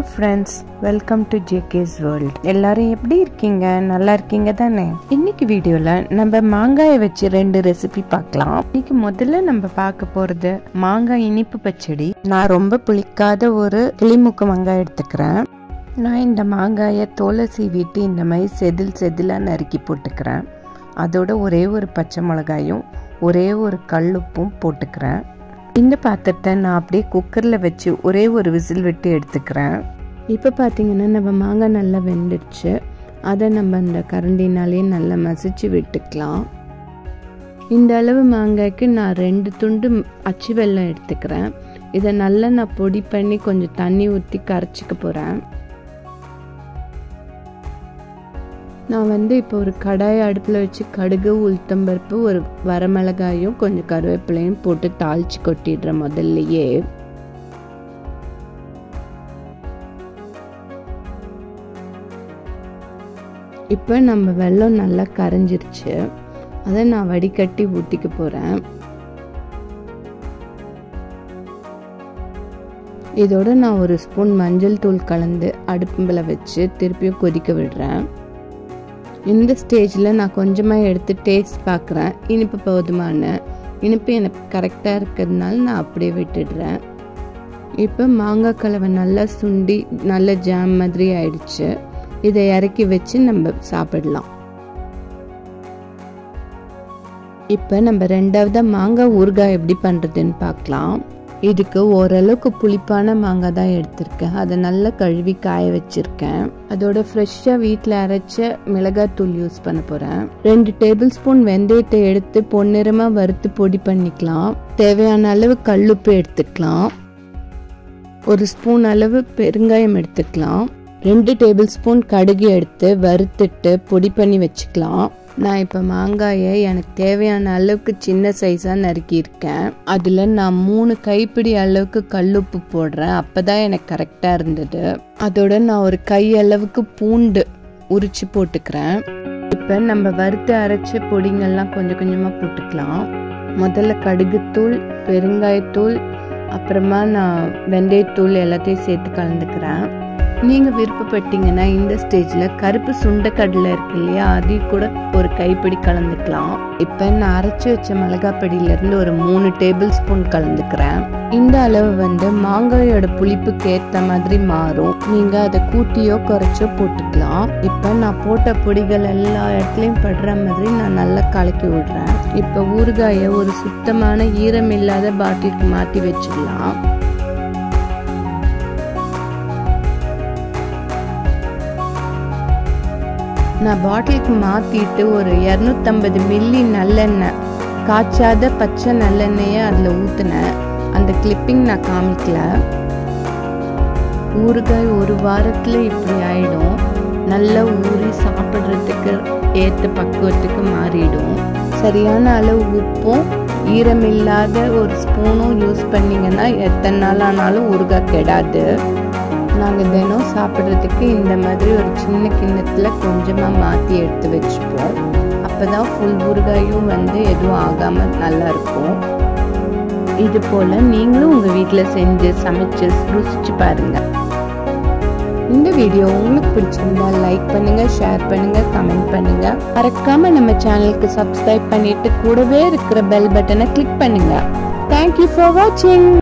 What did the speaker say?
friends welcome to JK's world எல்லாரும் எப்படி இருக்கீங்க நல்லா இருக்கீங்க தானே இன்னைக்கு வீடியோல நம்ம மாங்காயை வச்சு ரெண்டு ரெசிபி பார்க்கலாம் இன்னைக்கு முதல்ல நம்ம பார்க்க போறது மாங்காய் இனிப்பு பச்சடி நான் ரொம்ப புளிக்காத ஒரு கிளிமுக்கு மாங்காய் எடுத்துக்கிறேன் நான் இந்த மாங்காயை தோலை சீவிட்டு இந்த மாதிரி செதில் செதிலாக நறுக்கி போட்டுக்கிறேன் அதோட ஒரே ஒரு பச்சை மிளகாயும் ஒரே ஒரு கல்லுப்பும் போட்டுக்கிறேன் இந்த பாத்திரத்தை நான் அப்படியே குக்கரில் வச்சு ஒரே ஒரு விசில் விட்டு எடுத்துக்கிறேன் இப்போ பார்த்தீங்கன்னா நம்ம மாங்காய் நல்லா வெந்துடுச்சு அதை நம்ம அந்த கரண்டினாலே நல்லா மசிச்சு விட்டுக்கலாம் இந்த அளவு மாங்காய்க்கு நான் ரெண்டு துண்டு அச்சு வெல்லம் எடுத்துக்கிறேன் இதை நல்லா நான் பொடி பண்ணி கொஞ்சம் தண்ணி ஊற்றி கரைச்சிக்க போகிறேன் நான் வந்து இப்போ ஒரு கடாயை அடுப்பில் வச்சு கடுகு உளுத்தம்பருப்பு ஒரு வரமிளகாயும் கொஞ்சம் கருவேப்பிலையும் போட்டு தாளிச்சு கொட்டிடுறேன் முதல்லையே இப்போ நம்ம வெல்லம் நல்லா கரைஞ்சிருச்சு அதை நான் வடிகட்டி ஊற்றிக்க போகிறேன் இதோட நான் ஒரு ஸ்பூன் மஞ்சள் தூள் கலந்து அடுப்பில் வச்சு திருப்பியும் கொதிக்க விடுறேன் இந்த ஸ்டேஜில் நான் கொஞ்சமாக எடுத்து டேஸ்ட் பார்க்குறேன் இனிப்பு போதுமான இனிப்பு எனக்கு கரெக்டாக இருக்கிறதுனால நான் அப்படியே விட்டுடுறேன் இப்போ மாங்காய் கலவை நல்லா சுண்டி நல்ல ஜாம் மாதிரி ஆயிடுச்சு இதை இறக்கி வச்சு நம்ம சாப்பிடலாம் இப்போ நம்ம ரெண்டாவதாக மாங்காய் ஊறுகாய் எப்படி பண்ணுறதுன்னு பார்க்கலாம் இதுக்கு ஓரளவுக்கு புளிப்பான மாங்காய் தான் எடுத்திருக்கேன் அதை நல்லா கழுவி காய வச்சிருக்கேன் அதோட ஃப்ரெஷ்ஷாக வீட்டில் அரைச்ச மிளகாத்தூள் யூஸ் பண்ண போகிறேன் ரெண்டு டேபிள் ஸ்பூன் வெந்தயத்தை எடுத்து பொன்னிறமாக வறுத்து பொடி பண்ணிக்கலாம் தேவையான அளவு கல்லுப்பு எடுத்துக்கலாம் ஒரு ஸ்பூன் அளவு பெருங்காயம் எடுத்துக்கலாம் ரெண்டு டேபிள் ஸ்பூன் கடுகு எடுத்து வறுத்துட்டு பொடி பண்ணி வச்சுக்கலாம் நான் இப்போ மாங்காயை எனக்கு தேவையான அளவுக்கு சின்ன சைஸாக நறுக்கியிருக்கேன் அதில் நான் மூணு கைப்பிடி அளவுக்கு கல்லுப்பு போடுறேன் அப்போ தான் எனக்கு கரெக்டாக இருந்தது அதோட நான் ஒரு கை அளவுக்கு பூண்டு உரிச்சு போட்டுக்கிறேன் இப்போ நம்ம வறுத்து அரைச்ச பொடிங்கள்லாம் கொஞ்சம் கொஞ்சமாக போட்டுக்கலாம் முதல்ல கடுகுத்தூள் பெருங்காயத்தூள் அப்புறமா நான் வெந்தயத்தூள் எல்லாத்தையும் சேர்த்து கலந்துக்கிறேன் நீங்கள் விருப்பப்பட்டீங்கன்னா இந்த ஸ்டேஜில் கருப்பு சுண்டைக்கடலை இருக்கு இல்லையா அதையும் கூட ஒரு கைப்பிடி கலந்துக்கலாம் இப்போ நான் அரைச்சி வச்ச மிளகாப்பொடியிலேருந்து ஒரு மூணு டேபிள் ஸ்பூன் கலந்துக்கிறேன் இந்த அளவு வந்து மாங்காயோட புளிப்புக்கு ஏற்ற மாதிரி மாறும் நீங்கள் அதை கூட்டியோ குறைச்சோ போட்டுக்கலாம் இப்போ நான் போட்ட பொடிகள் எல்லா இடத்துலையும் படுற மாதிரி நான் நல்லா கலக்கி விடுறேன் இப்போ ஊறுகாயை ஒரு சுத்தமான ஈரம் இல்லாத பாட்டிலுக்கு மாற்றி வச்சிடலாம் நான் பாட்டிலுக்கு மாற்றிட்டு ஒரு இரநூத்தம்பது மில்லி நல்லெண்ணெய் காய்ச்சாத பச்சை நல்லெண்ணெயை அதில் ஊற்றினேன் அந்த கிளிப்பிங் நான் காமிக்கல ஊறுகாய் ஒரு வாரத்தில் இப்படி ஆயிடும் நல்லா ஊறி சாப்பிட்றதுக்கு ஏற்ற பக்குவத்துக்கு மாறிடும் சரியான அளவு உப்பும் ஈரமில்லாத ஒரு ஸ்பூனும் யூஸ் பண்ணிங்கன்னா எத்தனை நாள் ஆனாலும் ஊறுகாய் கெடாது நாங்கள் தினம் சாப்பிட்றதுக்கு இந்த மாதிரி ஒரு சின்ன கிண்ணத்தில் கொஞ்சமாக மாற்றி எடுத்து வச்சுப்போம் அப்போ தான் ஃபுல் ஊறுகாயும் வந்து எதுவும் ஆகாமல் நல்லாயிருக்கும் இது போல் நீங்களும் உங்கள் வீட்டில் செஞ்சு சமைச்சு ருசிச்சு பாருங்கள் இந்த வீடியோ உங்களுக்கு பிடிச்சிருந்தா லைக் பண்ணுங்க ஷேர் பண்ணுங்க கமெண்ட் பண்ணுங்க மறக்காம நம்ம சேனலுக்கு சப்ஸ்கிரைப் பண்ணிட்டு கூடவே இருக்கிற பெல் பட்டனை கிளிக் பண்ணுங்க தேங்க்யூ ஃபார் வாட்சிங்